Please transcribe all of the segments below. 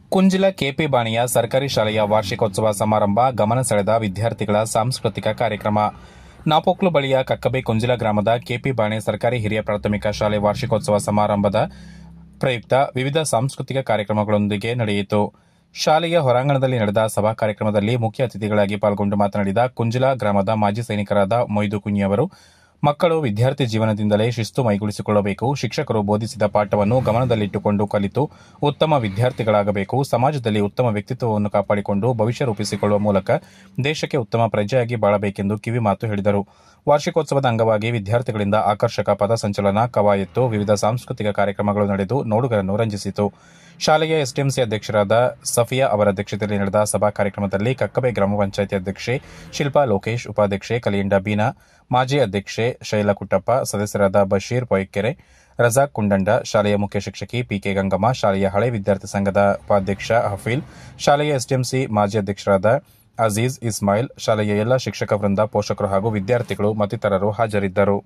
Kunjila KP ಬಾಣಿಯ ಸರ್ಕಾರಿ ಶಾಲೆಯ ವಾರ್ಷಿಕೋತ್ಸವ ಸಮಾರಂಭ ಗಮನ ಸೆಳೆದ ವಿದ್ಯಾರ್ಥಿಗಳ ಸಾಂಸ್ಕೃತಿಕ ಕಾರ್ಯಕ್ರಮ ನಾಪೋಕ್ಲು ಬಳಿಯ ಕಕ್ಕಬೆ ಕುಂಜಿಲ ಗ್ರಾಮದ ಕೆಪಿ ಬಾಣೆ ಸರ್ಕಾರಿ ಹಿರಿಯ ಪ್ರಾಥಮಿಕ ಶಾಲೆ ವಾರ್ಷಿಕೋತ್ಸವ ಸಮಾರಂಭದ ಪ್ರಯುಕ್ತ ವಿವಿಧ ಸಾಂಸ್ಕೃತಿಕ ಕಾರ್ಯಕ್ರಮಗಳೊಂದಿಗೆ ನಡೆಯಿತು ಶಾಲೆಯ ಹೊರಾಂಗಣದಲ್ಲಿ ನಡೆದ ಸಭಾ ಕಾರ್ಯಕ್ರಮದಲ್ಲಿ ಮುಖ್ಯ ಅತಿಥಿಗಳಾಗಿ ಪಾಲ್ಗೊಂಡು ಮಾತನಾಡಿದ ಕುಂಜಿಲ ಗ್ರಾಮದ ಮಾಜಿ ಸೈನಿಕರಾದ ಮೊಯ್ದು ಕುഞ്ഞಿ ಅವರು ಮಕ್ಕಳು ವಿದ್ಯಾರ್ಥಿ ಜೀವನದಿಂದಲೇ ಶಿಸ್ತು ಮೈಗೂಡಿಸಿಕೊಳ್ಳಬೇಕು ಶಿಕ್ಷಕರು ಬೋಧಿಸಿದ ಪಾಠವನ್ನು ಗಮನದಲ್ಲಿಟ್ಟುಕೊಂಡು ಕಲಿತು ಉತ್ತಮ ವಿದ್ಯಾರ್ಥಿಗಳಾಗಬೇಕು ಸಮಾಜದಲ್ಲಿ ಉತ್ತಮ ವ್ಯಕ್ತಿತ್ವವನ್ನು ಕಾಪಾಡಿಕೊಂಡು ಭವಿಷ್ಯ ರೂಪಿಸಿಕೊಳ್ಳುವ ಮೂಲಕ ದೇಶಕ್ಕೆ ಉತ್ತಮ ಪ್ರಜೆಯಾಗಿ ಬಾಳಬೇಕೆಂದು ಕಿವಿಮಾತು ಹೇಳಿದರು ವಾರ್ಷಿಕೋತ್ಸವದ ಅಂಗವಾಗಿ ವಿದ್ಯಾರ್ಥಿಗಳಿಂದ ಆಕರ್ಷಕ ಪಥಸಂಚಲನ ಕವಾಯತ್ತು ವಿವಿಧ ಸಾಂಸ್ಕೃತಿಕ ಕಾರ್ಯಕ್ರಮಗಳು ನಡೆದು ನೋಡುಗರನ್ನು ರಂಜಿಸಿತು ಶಾಲೆಯ ಎಸ್ಡಿಎಂಸಿ ಅಧ್ಯಕ್ಷರಾದ ಸಫಿಯಾ ಅವರ ಅಧ್ಯಕ್ಷತೆಯಲ್ಲಿ ನಡೆದ ಸಭಾ ಕಾರ್ಯಕ್ರಮದಲ್ಲಿ ಕಕ್ಕಬೆ ಗ್ರಾಮ ಪಂಚಾಯಿತಿ ಅಧ್ಯಕ್ಷೆ ಶಿಲ್ಪಾ ಲೋಕೇಶ್ ಉಪಾಧ್ಯಕ್ಷೆ ಕಲಿಯಂಡ ಬೀನಾ ಮಾಜಿ ಅಧ್ಯಕ್ಷೆ ಶೈಲಾ ಕುಟ್ಟಪ್ಪ ಸದಸ್ಯರಾದ ಬಶೀರ್ ಪೊಯ್ಕೆರೆ ರಜಾಕ್ ಕುಂಡಂಡ ಶಾಲೆಯ ಮುಖ್ಯ ಶಿಕ್ಷಕಿ ಪಿಕೆ ಗಂಗಮ್ಮ ಶಾಲೆಯ ಹಳೆ ವಿದ್ಯಾರ್ಥಿ ಸಂಘದ ಉಪಾಧ್ಯಕ್ಷ ಹಫೀಲ್ ಶಾಲೆಯ ಎಸ್ಡಿಎಂಸಿ ಮಾಜಿ ಅಧ್ಯಕ್ಷರಾದ ಅಜೀಜ್ ಇಸ್ಮಾಯಿಲ್ ಶಾಲೆಯ ಎಲ್ಲ ಶಿಕ್ಷಕ ವೃಂದ ಪೋಷಕರು ಹಾಗೂ ವಿದ್ಯಾರ್ಥಿಗಳು ಮತ್ತಿತರರು ಹಾಜರಿದ್ದರು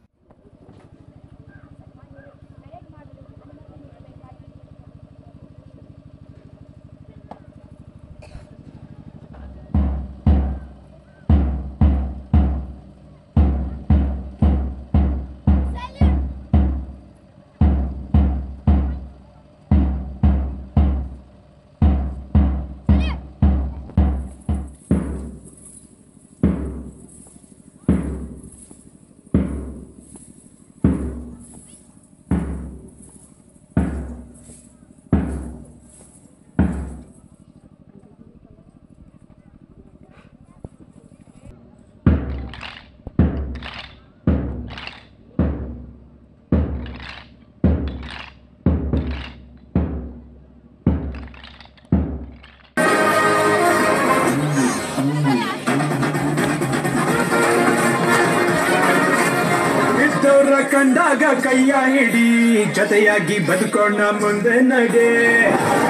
ಇದ್ದವ್ರ ಕಂಡಾಗ ಕೈಯ ಹಿಡಿ ಜೊತೆಯಾಗಿ ಬದುಕೋಣ ಮುಂದೆ ನಡೆ